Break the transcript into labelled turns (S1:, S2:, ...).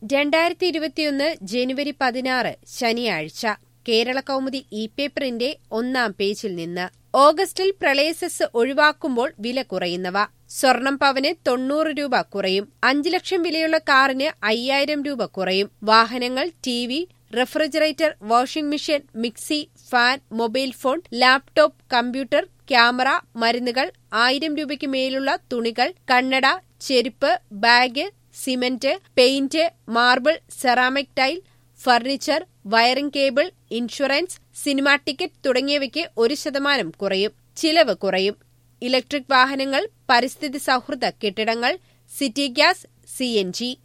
S1: രണ്ടായിരത്തി ഇരുപത്തിയൊന്ന് ജനുവരി പതിനാറ് ശനിയാഴ്ച കേരള കൗമുദി ഇ പേപ്പറിന്റെ ഒന്നാം പേജിൽ നിന്ന് ഓഗസ്റ്റിൽ പ്രളയസെസ് ഒഴിവാക്കുമ്പോൾ വില കുറയുന്നവ സ്വർണം പവന് തൊണ്ണൂറ് രൂപ കുറയും അഞ്ചു ലക്ഷം വിലയുള്ള കാറിന് അയ്യായിരം രൂപ കുറയും വാഹനങ്ങൾ T V refrigerator washing machine mixie fan mobile phone laptop computer camera മരുന്നുകൾ ആയിരം രൂപയ്ക്ക് മേലുള്ള തുണികൾ കണ്ണട ചെരുപ്പ് bag cement paint marble ceramic tile furniture wiring cable insurance cinema ticket തുടങ്ങിയവയ്ക്ക് ഒരു ശതമാനം കുറയും ചിലവ് കുറയും ഇലക്ട്രിക് വാഹനങ്ങൾ പരിസ്ഥിതി സൗഹൃദ കെട്ടിടങ്ങൾ സിറ്റി ഗ്യാസ് സി